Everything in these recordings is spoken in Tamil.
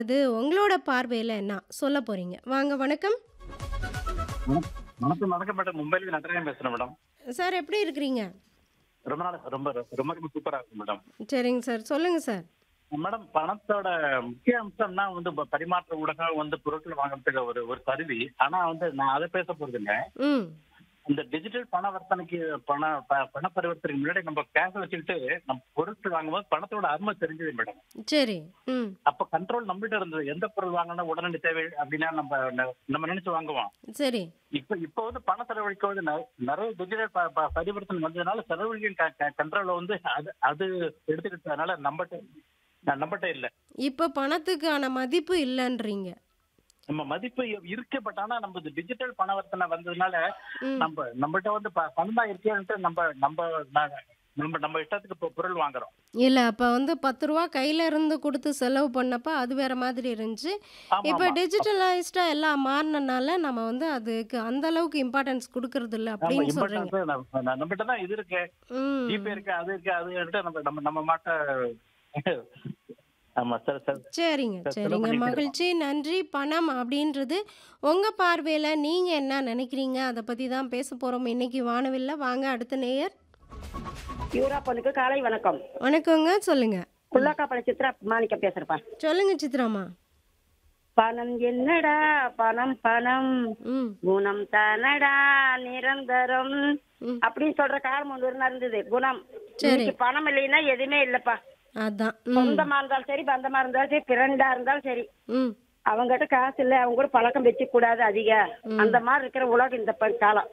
அது உங்களோட பார்வையில என்ன சொல்ல போறீங்க? வாங்க வணக்கம். வணக் வணக்கம் வணக்கம் மேடம். மும்பைல நடராஜன் பேசுறேன் மேடம். சார் எப்படி இருக்கிறீங்க? ரொம்ப நாள் ரொம்ப ரொம்ப ரொம்ப சூப்பரா இருக்கு மேடம். சரிங்க சார். சொல்லுங்க சார். மேடம் பணத்தோட முக்கிய அம்சம்னா வந்து ப- பரிமாற்ற ஊடகம் வந்து பொருட்கள் வாங்குறதுக்கு ஒரு ஒரு கருவி. ஆனா வந்து நான் அதை பேச போறது இல்ல. ம். இந்த டிஜிட்டல் பண வர்த்தனைக்கு பண ப- பண பரிவர்த்தனைக்கு முன்னாடி நம்ம கேஷ் வச்சுக்கிட்டு நம்ம பொருட்கள் வாங்கும்போது பணத்தோட அருமை தெரிஞ்சது மேடம். சரி. ம். அப்ப கண்ட்ரோல் நம்மகிட்ட இருந்தது. எந்த பொருள் வாங்கினா உடனடி தேவை அப்படின்னா நம்ம ந- நம்ம நினைச்சு வாங்குவோம். சரி. இப்ப இப்ப வந்து பண செலவழிக்க வந்து நெ- நிறைய டிஜிட்டல் ப- ப- பரிவர்த்தனை வந்ததுனால செலவழிக்க கண்ட்ரோல வந்து அது அது எடுத்துக்கிட்டதுனால நம்மகிட்ட நம்மகிட்ட இல்ல இப்ப பணத்துக்கான மதிப்பு இல்லன்றீங்க. நம்ம மதிப்பு இருக்கு பட் ஆனா நம்ம டிஜிட்டல் பணவர்த்தனை வந்ததுனால ம். நம்ம நம்மகிட்ட வந்து ப- பணம் தான் இருக்கேன்ட்டு நம்ம நம்ம ந- நம்ம நம்ம இஷ்டத்துக்கு இப்போ பொருள் வாங்குறோம் இல்ல அப்ப வந்து ரூ. 10 கையில இருந்து குடுத்து செலவு பண்ணப்ப அது வேற மாதிரி இருந்துச்சு. ஆமா இப்ப ஆமா டிஜிட்டலைஸ்டா எல்லாம் மாறுனனால நம்ம வந்து அதுக்கு அந்த அளவுக்கு இம்பார்ட்டன்ஸ் குடுக்கறது இல்ல ஆமா அப்படின்னு சொல்றீங்க. இம்பார்ட்டன்ஸ் நம்மகிட்ட தான் இது இருக்கு ம். ஜிபே இருக்கு அது இருக்கு அது இருக்கு நம்ம நம்ம நம்ம மாட்ட ஆமா சார் சார் சரிங்க சார் செலவு சரிங்க பண்ணிட்டே இருக்கோம் மகிழ்ச்சி நன்றி பணம் அப்படின்றது உங்க பார்வையில நீங்க என்ன நினைக்கிறீங்க அதை பத்தி தான் பேச போறோம் இன்னைக்கு வானவில்ல வாங்க அடுத்த நேயர் யூராப்பனுக்கு காலை வணக்கம் வணக்கங்க சொல்லுங்க குள்ளக்காப்பள சித்ரா மாணிக்கம் பேசுறப்பா சொல்லுங்க சித்ராமா பணம் என்னடா பணம் பணம் ம் குணம் தானடா நிரந்தரம் ம். அப்படின்னு சொல்ற காலம் ஒன்று இருந்தா இருந்தது குணம் சரி. இன்னைக்கு பணம் இல்லைன்னா எதுவுமே இல்லப்பா அதான் ம் சொந்தமா இருந்தாலும் சரி பந்தமா இருந்தாலும் சரி பிறண்டா இருந்தாலும் சரி ம் அவங்ககிட்ட காசு இல்ல அவங்க கூட பழக்கம் வச்சு கூடாது அதிக அந்த மாதிரி இருக்கிற உலகம் இந்த ப- காலம்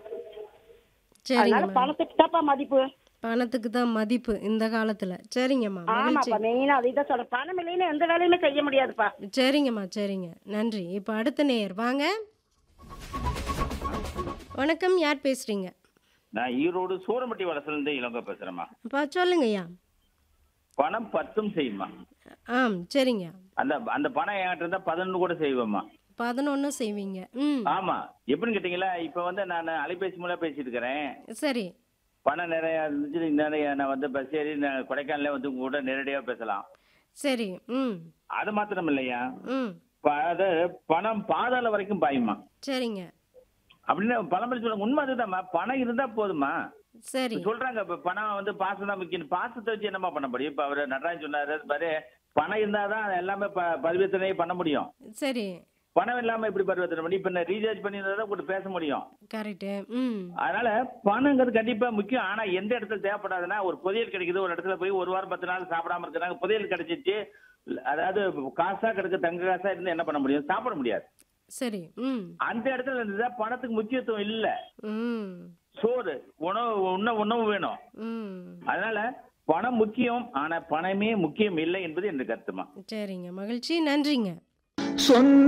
அதனால சரிங்கம்மா பணத்துக்கு தான்ப்பா மதிப்பு பணத்துக்கு தான் மதிப்பு இந்த காலத்துல சரிங்கம்மா மகிழ்ச்சி ஆமாப்பா மெயினா அதை தான் சொல்றேன் பணம் இல்லைன்னா எந்த வேலையுமே செய்ய முடியாதுப்பா சரிங்கம்மா சரிங்க நன்றி இப்போ அடுத்த நேயர் வாங்க வணக்கம் யார் பேசுறீங்க நான் ஈரோடு சூரம்பட்டி வளசுலேருந்து இளங்க பேசுறேம்மா அப்பா சொல்லுங்கய்யா பணம் பத்தும் செய்யுமா ஆம் சரிங்க அந்த அந்த பணம் என்கிட்ட இருந்தா பதினொன்று கூட செய்வேம்மா பதினொன்று செய்வீங்க ம் ஆமா எப்படின்னு கேட்டீங்களா இப்ப வந்து நான் அலைபேசி மூலம் பேசிட்டு இருக்கிறேன் சரி பணம் நிறைய இருந்துச்சு நிறைய நான் வந்து பஸ் ஏறி நான் கொடைக்கானல வந்து உங்க கூட நேரடியா பேசலாம் சரி ம் அது மாத்திரம் இல்லையா ம் ப- அது பணம் பாதாள வரைக்கும் பாயுமா சரிங்க அப்படின்னு பழமொழி சொல்ல உண்மை அதுதான்மா பணம் இருந்தா போதுமா சரி சொல்றாங்க இப்ப பணம் வந்து பாசம் தான் முக்கியம் பாசத்தை வச்சு என்னமா பண்ண முடியும் இப்ப அவர் நடராஜன் சொன்னாரு அது பாரு பணம் இருந்தாதான் எல்லாமே ப- பரிவர்த்தனை பண்ண முடியும் சரி பணம் இல்லாம எப்படி பரிவர்த்தனை பண்ணி இப்ப நான் ரீசார்ஜ் பண்ணி தான் கூட பேச முடியும் கரெக்டு ம் அதனால பணங்கிறது கண்டிப்பா முக்கியம் ஆனா எந்த இடத்துல தேவைப்படாதுன்னா ஒரு புதையல் கிடைக்குது ஒரு இடத்துல போய் ஒரு வாரம் பத்து நாள் சாப்பிடாம இருக்கிறாங்க புதையல் கிடைச்சிச்சு அதாவது காசா கிடைக்க தங்க காசா இருந்து என்ன பண்ண முடியும் சாப்பிட முடியாது சரி ம் அந்த இடத்துல இருந்துதான் பணத்துக்கு முக்கியத்துவம் இல்ல ம் சோறு உணவு உண்ண உணவு வேணும் ம் அதனால பணம் முக்கியம் ஆனா பணமே முக்கியம் இல்லை என்பது என்னுடைய கருத்துமா சரிங்க மகிழ்ச்சி நன்றிங்க சொந்த